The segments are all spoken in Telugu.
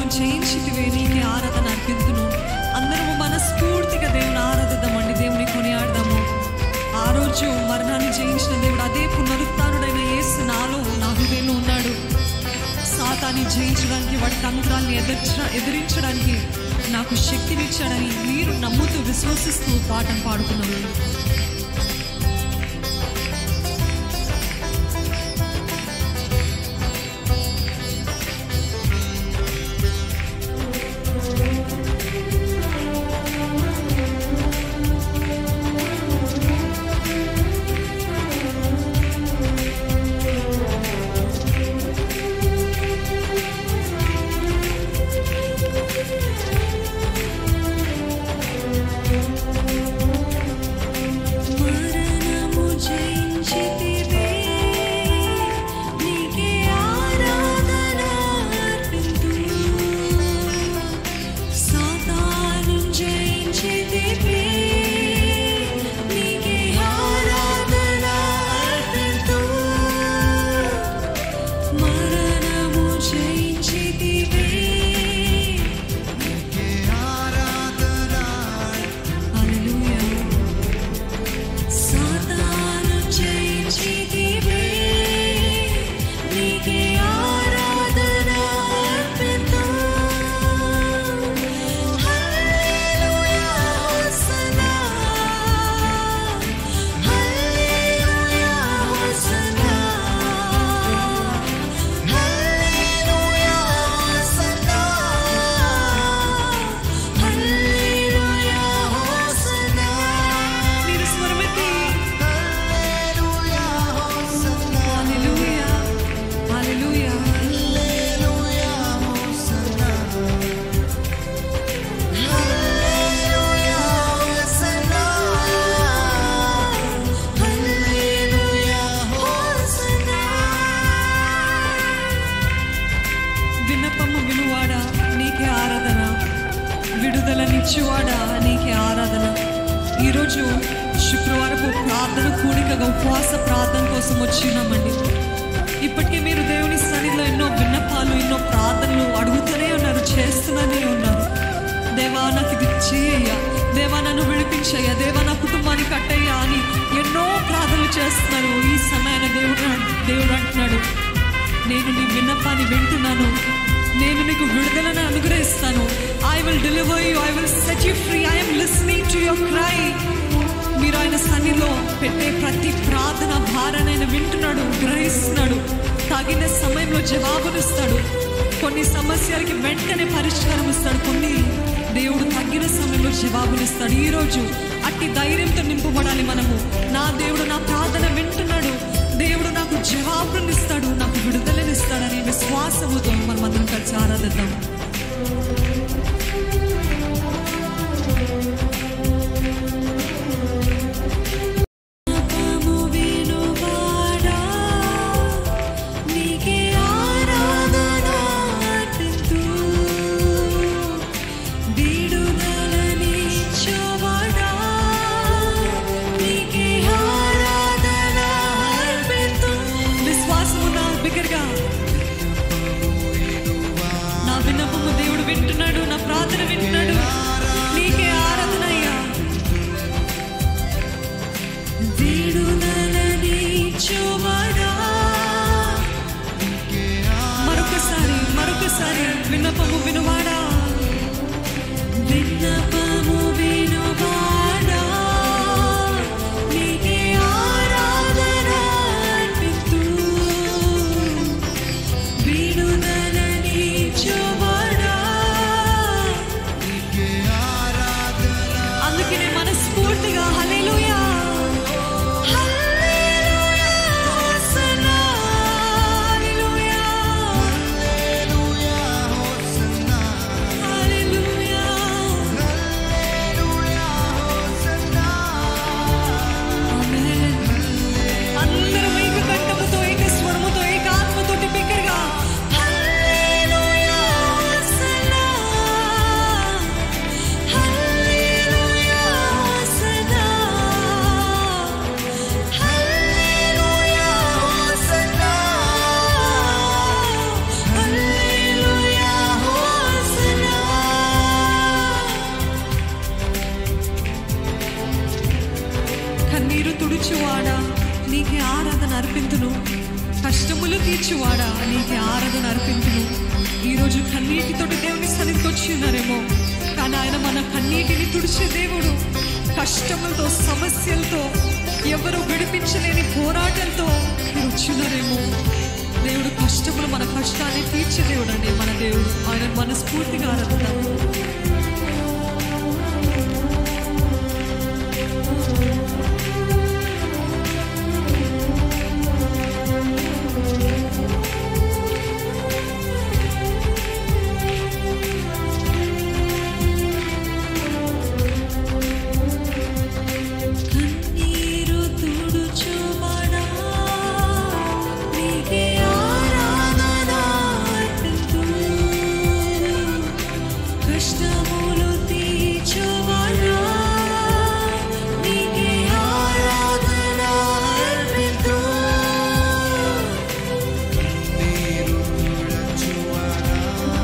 జయించితివే నీకే ఆరాధన అర్పింతును అందరము మనస్ఫూర్తిగా దేవుని ఆరాధిద్దామండి దేవుని కొనియాడదాము ఆ రోజు మరణాన్ని జయించిన దేవుడు అదే పునరుత్డైన యేసు నాలో నా హృదయంలో ఉన్నాడు సాతాన్ని జయించడానికి వాడి తంత్రాన్ని ఎదిరించ ఎదిరించడానికి నాకు శక్తినిచ్చాడని మీరు నమ్ముతూ విశ్వసిస్తూ పాటను పాడుకున్నాను మరణము జయించితివే నీకే ఆరాధన అర్పింతును సాతాను జయించితివే నీకే ఆరాధన అర్పింతును మరణము జయించితివే హల్లెలూయా సాతాను జయించితివే నీకే ఆరాధన అర్పితం hallelujah hosanna hallelujah hosanna hallelujah hosanna hallelujah hosanna మీరు స్వరమెత్తి హల్లెలూయా హల్లెలూయా హల్లెలూయా హల్లెలూయా హోసన్నా హల్లెలూయా హోసన్నా విన్నపము వినువాడా నీకే ఆరాధన విడుదలనిచ్చువాడా నీకే ఆరాధన ఈరోజు శుక్రవారపు ప్రార్థన కూడికగా ఉపవాస ప్రార్థన కోసం వచ్చినామండి ఇప్పటికే మీరు దేవుని సన్నిధిలో ఎన్నో విన్నపాలు ఎన్నో ప్రార్థనలు అడుగుతూనే ఉన్నారు చేస్తూనే ఉన్నారు దేవా నాకు ఇది చేయ్యా దేవా నన్ను విడిపించయ్యా దేవా నా కుటుంబాన్ని కట్టయ్యా అని ఎన్నో ప్రార్థనలు చేస్తున్నారు ఈ సమయాన దేవుడు దేవుడు అంటున్నాడు నేను నీ విన్నపాన్ని వింటున్నాను నేను నీకు విడుదలను అనుగ్రహిస్తాను I will deliver you I will set you free I'm listening to your cry మీరు ఆయన సన్నిలో పెట్టే ప్రతి ప్రార్థన భారాన్ని ఆయన వింటున్నాడు గ్రహిస్తున్నాడు తగిన సమయంలో జవాబునిస్తాడు కొన్ని సమస్యలకి వెంటనే పరిష్కారం ఇస్తాడు కొన్ని దేవుడు తగిన సమయంలో జవాబునిస్తాడు ఈ రోజు అట్టి ధైర్యంతో నింపబడాలి మనము నా దేవుడు నా ప్రార్థన వింటున్నాడు దేవుడు నాకు జవాబునిస్తాడు నాకు విడుదలనిస్తాడని విశ్వాసముతో మనం అందరం కలిసి ఆరాధిద్దాం పాపము వినువాడా, నీకే ఆరాధన అర్పింతు. విడుదలనిచ్చువాడా, నీకే ఆరాధన అర్పింతు. విశ్వాసమున్న బిగ్గరగా నా విన్నపము దేవుడు వింటున్నాడు నా ప్రార్థన వింటున్నాడు నీకే ఆరాధన అయ్యా విడుదలనిచ్చువాడా. మరొకసారి మరొకసారి విన్నపము వినువాడా విన్నపము వినువాడా నీకే ఆరాధన అర్పిస్తూ విడుదలనిచ్చువాడా అందుకే నేను మనస్ఫూర్తిగా హల్లెలూయా హల్లెలూయా హోసన్నా హల్లెలూయా తీర్చువాడా నీకే ఆరాధన అర్పింతును కష్టములు తీర్చువాడా నీకే ఆరాధన అర్పింతును ఈరోజు కన్నీటితోటి దేవుని సన్నిధికి వచ్చి ఉన్నారేమో కానీ ఆయన మన కన్నీటిని తుడిచే దేవుడు కష్టములతో సమస్యలతో ఎవరు విడిపించలేని పోరాటంతో మీరు వచ్చినారేమో దేవుడు కష్టములు మన కష్టాన్ని తీర్చే దేవుడు అండి మన దేవుడు ఆయన మనస్ఫూర్తిగా ఆరాధన కన్నీరు తుడుచువాడా నీకే ఆరాధన అర్పింతును. కష్టములు తీర్చువాడా నీకే ఆరాధన అర్పింతును. నీరు తుడచువాడా,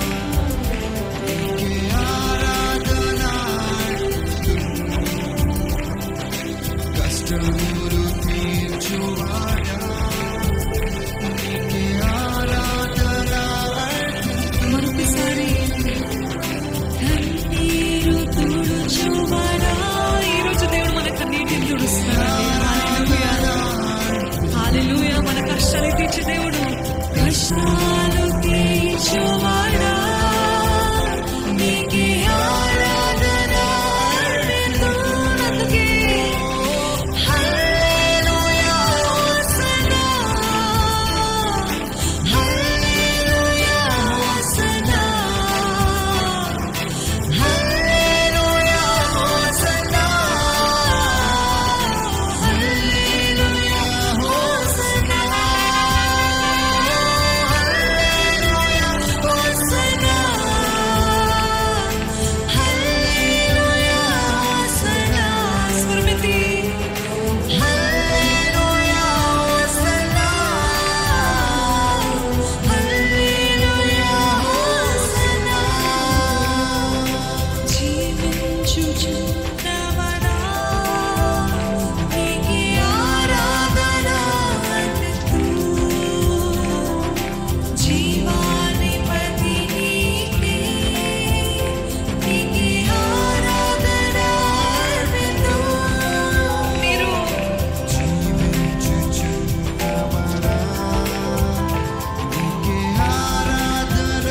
నీకే ఆరాధన. కష్టములు తీర్చువాడా, నీకే ఆరాధన. మరొకసారి కన్నీరు తుడుచువాడా ఈరోజు దేవుడు మన కన్నీటిని తుడుస్తున్నాడు హాలెలూయా మన కష్టాలు తీర్చే దేవుడు కష్టాలు తీర్చువాడా నీకే ఆరాధన అర్పింతున్నందుకే. Hallelujah, hosanna. Hallelujah, hosanna. Hallelujah, hosanna. Hallelujah, hosanna. Hallelujah, hosanna. Hallelujah, hosanna. స్వరమెత్తి. Hallelujah, hosanna. Hallelujah, hosanna. జీవించుచున్నవడా, నీకే ఆరాధన అర్పిస్తూ. జీవాధిపతి నీకే, నీకే ఆరాధన అర్పిస్తూ. మీరు జీవించుచున్నవాడా, నీకే ఆరాధన.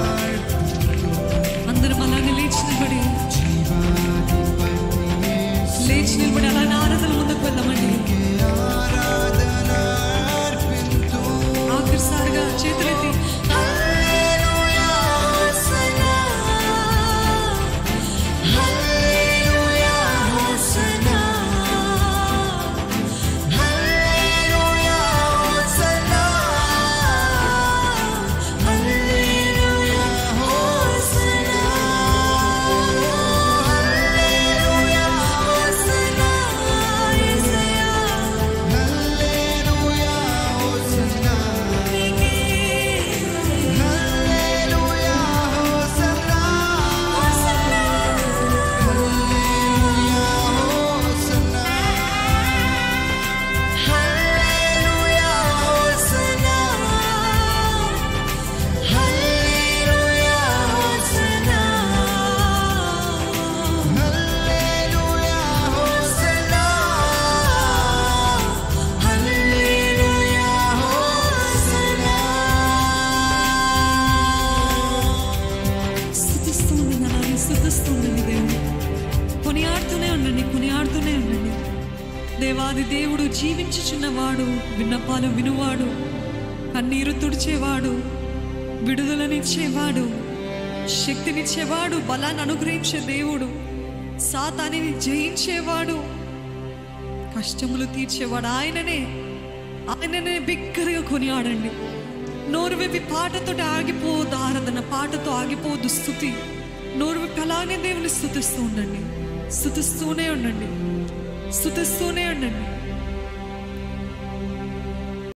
అందరం అలానే లేచి నిలబడి జీవాధిపతి యేసు, లేచి నిలబడి అలా ఆరాధన ముందుకు వెళ్దామండి నీకే ఆరాధన అర్పింతు. ఆఖరిసారిగా చేతులెత్తి hallelujah hosanna hallelujah hosanna hallelujah hosanna hallelujah hosanna hallelujah hosanna యేసయ్యా హల్లెలూయా, హోసన్నా. నీకే hallelujah, hosanna. Hallelujah, hosanna. Hallelujah hosanna hallelujah hosanna hallelujah, hosanna. Hallelujah hosanna స్తుతిస్తుంది నన్ను స్తుతిస్తుంది దేవుడు కొనియాడుతూనే ఉండండి కొనియాడుతూనే ఉండండి దేవాది దేవుడు జీవించుచున్నవాడు విన్నపాలు వినువాడు కన్నీరు తుడిచేవాడు విడుదలనిచ్చేవాడు శక్తినిచ్చేవాడు బలాన్ని అనుగ్రహించే దేవుడు సాతానిని జయించేవాడు కష్టములు తీర్చేవాడు ఆయననే ఆయననే బిగ్గరగా కొనియాడండి నోరు విప్పి పాటతో ఆగిపోవద్దు ఆరాధన పాటతో ఆగిపోవద్దు స్థుతి నోరు విప్పి అలానే దేవుని స్థుతిస్తూ ఉండండి స్థుతిస్తూనే ఉండండి స్థుతిస్తూనే ఉండండి